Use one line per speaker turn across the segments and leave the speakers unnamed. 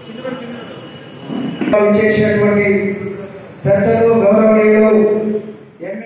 చేసినటువంటి పెద్దలు గౌరవనీయులు ఎమ్మె-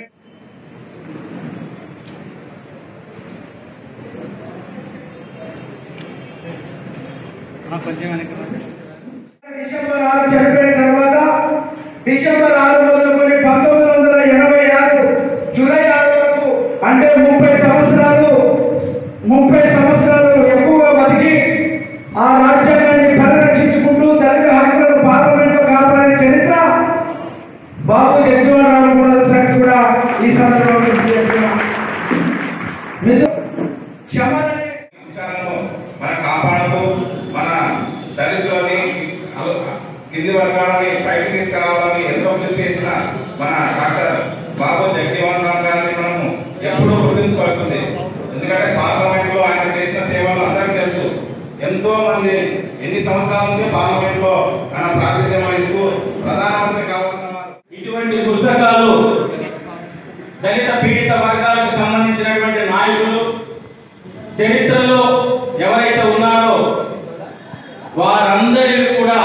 డిసెంబర్ ఆరు చనిపోయిన తర్వాత డిసెంబర్ ఆరు మొదలుకొని పంతొమ్మిది వందల ఎనభై ఆరు జూలై ఆరు వరకు అంటే ముప్పై సంవత్సరాలు ముప్పై సంవత్సరాలు ఎక్కువగా బతికి ఆ రాజ్యాంగాన్ని పరిరక్షించుకుంటూ దళిత హక్కులను పార్లమెంట్లో కాపాడిన చరిత్ర బాబు జగ్జీవన్ కూడా సంగతి కూడా ఈ సందర్భంగా గుర్తు చేస్తున్నా. నిజం క్షమనే
అంశాలను మనం కాపాడుతూ మన దళితులని అల- కింది వర్గాలని పైకి తీసుకురావాలని ఎంతో కృషి చేసిన మన డాక్టర్ బాబు జగజీవన్ రామ్ గారిని మనము ఎప్పుడూ గుర్తుంచుకోవాల్సింది ఎందుకంటే పార్లమెంట్ లో ఆయన చేసిన సేవలు అందరికీ తెలుసు ఎంతో మంది ఎన్ని సంవత్సరాల నుంచి పార్లమెంట్ లో ఆయన ప్రాతినిధ్యం వహిస్తూ ప్రధానమంత్రి కావాల్సిన వారు
ఇటువంటి పుస్తకాలు దళిత పీడిత వర్గాలకు సంబంధించినటువంటి నాయకులు చరిత్రలో ఎవరైతే ఉన్నారో వారందరికీ కూడా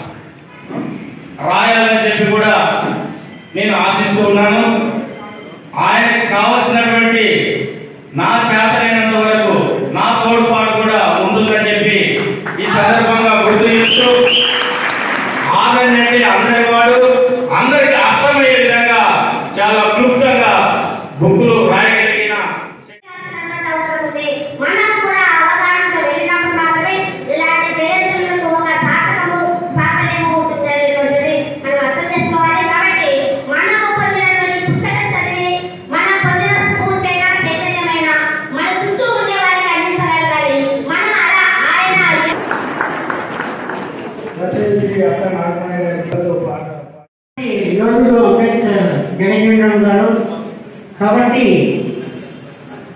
రాయాలని చెప్పి కూడా నేను ఆశిస్తూ ఉన్నాను ఆయనకు కావలసినటువంటి నా చేతనైనంత వరకు నా తోడ్పాటు కూడా ఉంటుందని చెప్పి ఈ సందర్భంగా గుర్తు చేస్తూ ఆనందండి అందరి వాడు అందరికి అర్థమయ్యే విధంగా చాలా క్లుప్తంగా బుక్కులు రాయగలిగిన
చేయాల్సినటువంటి అవసరం ఉంది మనం కూడా అవగాహనతో వెళ్ళినప్పుడు మాత్రమే ఇలాంటి జయంతులకు ఒక సాధకము సాఫల్యము ఉంటుంది అనేటువంటిది మనం అర్థం చేసుకోవాలి కాబట్టి మనం పొందినటువంటి పుస్తకం చదివి మనం పొందిన స్ఫూర్తైన చైతన్యమైన మన చుట్టూ ఉండే వారికి అందించగలగాలి మనం అలా ఆయన
రచయిత్రి అక్క నాగమణి గారితో పాట
యోగులు అంబేద్కర్ జగజీవన్ గారు కాబట్టి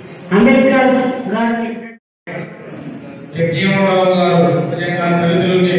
అంబేద్కర్ గారు
జగజీవనరావు గారు నిజంగా దళితులకి